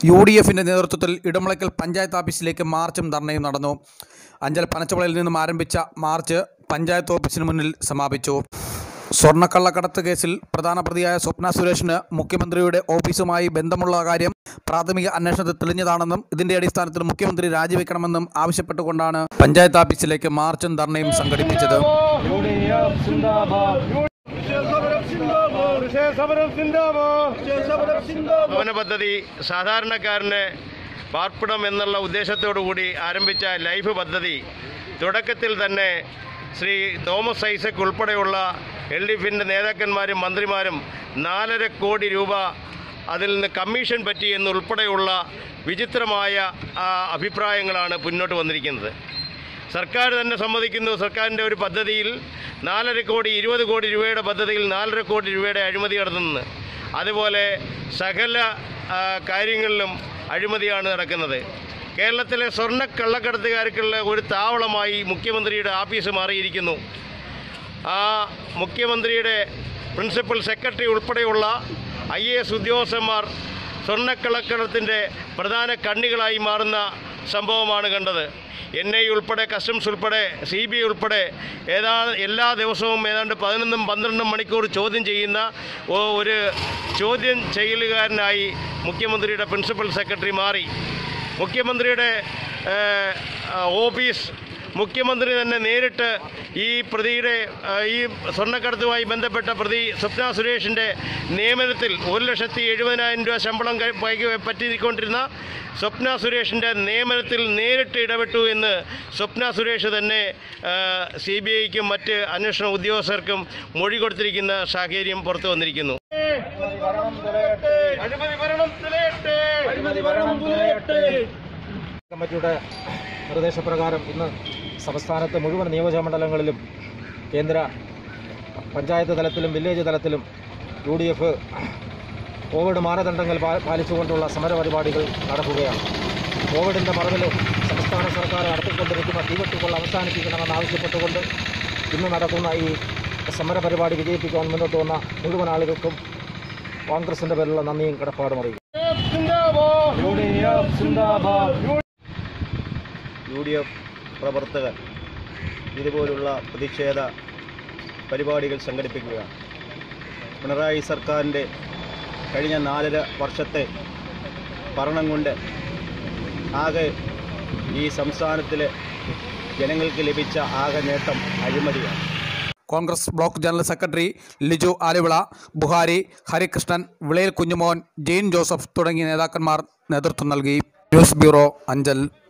U D എഫിൻ്റെ നേതൃത്വത്തിൽ ഇടമുളയ്ക്കൽ പഞ്ചായത്ത് ഓഫീസിലേക്ക് മാർച്ചും ധർണയും നടന്നു അഞ്ചൽ പനച്ചവളയിൽ നിന്നും ആരംഭിച്ച മാർച്ച് പഞ്ചായത്ത് ഓഫീസിന് മുന്നിൽ സമാപിച്ചു സ്വർണ്ണക്കള്ളക്കടത്ത് കേസിൽ പ്രധാന പ്രതിയായ സ്വപ്ന സുരേഷിന് മുഖ്യമന്ത്രിയുടെ ഓഫീസുമായി ബന്ധമുള്ള കാര്യം പ്രാഥമിക അന്വേഷണത്തിൽ തെളിഞ്ഞതാണെന്നും ഇതിന്റെ അടിസ്ഥാനത്തിൽ മുഖ്യമന്ത്രി രാജിവെക്കണമെന്നും ആവശ്യപ്പെട്ടുകൊണ്ടാണ് പഞ്ചായത്ത് ഓഫീസിലേക്ക് മാർച്ചും ധർണയും സംഘടിപ്പിച്ചത് ഭവന പദ്ധതി സാധാരണക്കാരന് പാർപ്പിടം എന്നുള്ള ഉദ്ദേശത്തോടു കൂടി ആരംഭിച്ച ലൈഫ് പദ്ധതി തുടക്കത്തിൽ തന്നെ ശ്രീ തോമസ് ഐസക് ഉൾപ്പെടെയുള്ള എൽ ഡി എഫിൻ്റെ നേതാക്കന്മാരും മന്ത്രിമാരും നാലര കോടി രൂപ അതിൽ നിന്ന് കമ്മീഷൻ പറ്റി എന്നുൾപ്പെടെയുള്ള വിചിത്രമായ ആ, അഭിപ്രായങ്ങളാണ് മുന്നോട്ട് വന്നിരിക്കുന്നത് സർക്കാർ തന്നെ സമ്മതിക്കുന്നു സർക്കാരിൻ്റെ ഒരു പദ്ധതിയിൽ നാലര കോടി ഇരുപത് കോടി രൂപയുടെ പദ്ധതിയിൽ നാലര കോടി രൂപയുടെ അഴിമതി നടത്തുന്നത് അതുപോലെ സകല ആ, കാര്യങ്ങളിലും അഴിമതിയാണ് നടക്കുന്നത് കേരളത്തിലെ സ്വർണ്ണ കള്ളക്കടത്തുകാർക്കുള്ള ഒരു താവളമായി മുഖ്യമന്ത്രിയുടെ ആഫീസ് മാറിയിരിക്കുന്നു ആ മുഖ്യമന്ത്രിയുടെ പ്രിൻസിപ്പൽ സെക്രട്ടറി ഉൾപ്പെടെയുള്ള ഐ എ എസ് ഉദ്യോഗസ്ഥന്മാർ സ്വർണ്ണക്കള്ളക്കടത്തിൻ്റെ പ്രധാന കണ്ണികളായി മാറുന്ന സംഭവമാണ് കണ്ടത് എൻ ഐ ഉൾപ്പെടെ കസ്റ്റംസ് ഉൾപ്പെടെ സി ബി ഐ ഉൾപ്പെടെ ഏതാ എല്ലാ ദിവസവും ഏതാണ്ട് പതിനൊന്നും പന്ത്രണ്ടും മണിക്കൂർ ചോദ്യം ചെയ്യുന്ന ഒ- ഒരു ചോദ്യം ചെയ്യലുകാരനായി മുഖ്യമന്ത്രിയുടെ പ്രിൻസിപ്പൽ സെക്രട്ടറി മാറി മുഖ്യമന്ത്രിയുടെ ഏഹ്, ഓഫീസ് മുഖ്യമന്ത്രി തന്നെ നേരിട്ട് ഈ പ്രതിയുടെ ആ, ഈ സ്വർണ്ണക്കടത്തുമായി ബന്ധപ്പെട്ട പ്രതി സ്വപ്ന സുരേഷിൻ്റെ നിയമനത്തിൽ ഒരു ലക്ഷത്തി എഴുപതിനായിരം രൂപ ശമ്പളം കൈ- പൈ- പറ്റിക്കൊണ്ടിരുന്ന സ്വപ്ന സുരേഷിൻ്റെ നിയമനത്തിൽ നേരിട്ട് ഇടപെട്ടു എന്ന് സ്വപ്ന സുരേഷ് തന്നെ സി ബി ഐക്കും മറ്റ് അന്വേഷണ ഉദ്യോഗസ്ഥർക്കും മൊഴി കൊടുത്തിരിക്കുന്ന സാഹചര്യം പുറത്തു വന്നിരിക്കുന്നു അഴിമതി ഭരണം തുലയട്ടെ കമ്മിറ്റിയുടെ നിർദ്ദേശപ്രകാരം ഇന്ന് സംസ്ഥാനത്ത് മുഴുവൻ നിയോജകമണ്ഡലങ്ങളിലും കേന്ദ്ര പഞ്ചായത്ത് തലത്തിലും വില്ലേജ് തലത്തിലും യു ഡി എഫ് കോവിഡ് മാനദണ്ഡങ്ങൾ പാ- പാലിച്ചുകൊണ്ടുള്ള സമരപരിപാടികൾ നടക്കുകയാണ് കോവിഡിൻ്റെ മറവിൽ സംസ്ഥാന സർക്കാർ നടത്തിക്കൊണ്ടിരിക്കുന്ന തീവെട്ടുകൾ അവസാനിപ്പിക്കണമെന്ന് ആവശ്യപ്പെട്ടുകൊണ്ട് ഇന്ന് നടക്കുന്ന ഈ സമരപരിപാടി വിജയിപ്പിക്കാൻ മുന്നോട്ട് വന്ന മുഴുവൻ ആളുകൾക്കും കോൺഗ്രസിൻ്റെ പേരിലുള്ള നന്ദിയും കടപ്പാടും അറിയിക്കും യു ഡി എഫ് പ്രവർത്തകർ ഇതുപോലുള്ള പ്രതിഷേധ പരിപാടികൾ സംഘടിപ്പിക്കുകയാണ് പിണറായി സർക്കാരിൻ്റെ കഴിഞ്ഞ നാലര വർഷത്തെ ഭരണം കൊണ്ട് ആകെ ഈ സംസ്ഥാനത്തിലെ ജനങ്ങൾക്ക് ലഭിച്ച ആകെ നേട്ടം അഴിമതിയാണ് Congress block general secretary Liju Aluvila Buhari Harikrishnan Vilayil Kunjumon Jain Joseph തുടങ്ങിയ നേതാക്കന്മാർ നേതൃത്വം നൽകി ന്യൂസ് ബ്യൂറോ അഞ്ചൽ